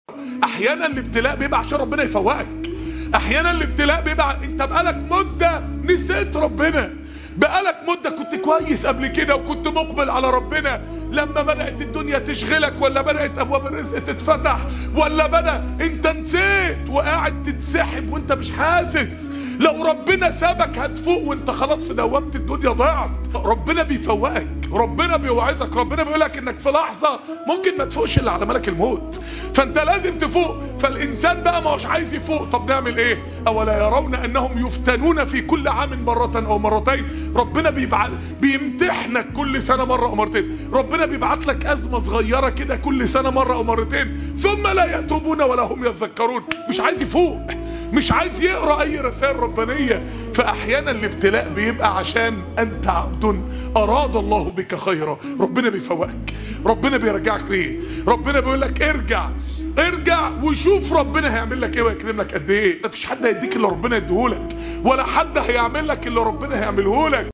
احيانا الابتلاء بيبقى عشان ربنا يفوقك احيانا الابتلاء بيبقى انت بقالك مدة نسيت ربنا بقالك مدة كنت كويس قبل كده وكنت مقبل على ربنا لما بدأت الدنيا تشغلك ولا بدأت ابواب الرزق تتفتح ولا بدأ انت نسيت وقاعد تتسحب وانت مش حاسس لو ربنا سابك هتفوق وانت خلاص في دوامة الدنيا ضيعت ربنا بيفوقك ربنا بيوعظك ربنا بيقولك انك في لحظة ممكن ما تفوقش الا على ملك الموت فانت لازم تفوق فالانسان بقى ما هوش عايز يفوق طب نعمل ايه اولا يرون انهم يفتنون في كل عام مرة او مرتين ربنا بيبعت بيمتحنك كل سنة مرة او مرتين ربنا بيبعت لك ازمة صغيرة كده كل سنة مرة او مرتين ثم لا يتوبون ولا هم يتذكرون مش عايز يفوق مش عايز يقرأ اي رسائل ربانية فاحيانا الابتلاء بيبقى عشان انت عبد اراد الله بك خيرا ربنا بيفوقك ربنا بيرجعك ليه ربنا بيقول لك ارجع ارجع وشوف ربنا هيعمل لك ايه ويكرم لك قد ايه مفيش حد هيديك اللي ربنا يديهولك ولا حد هيعمل لك اللي ربنا هيعمله لك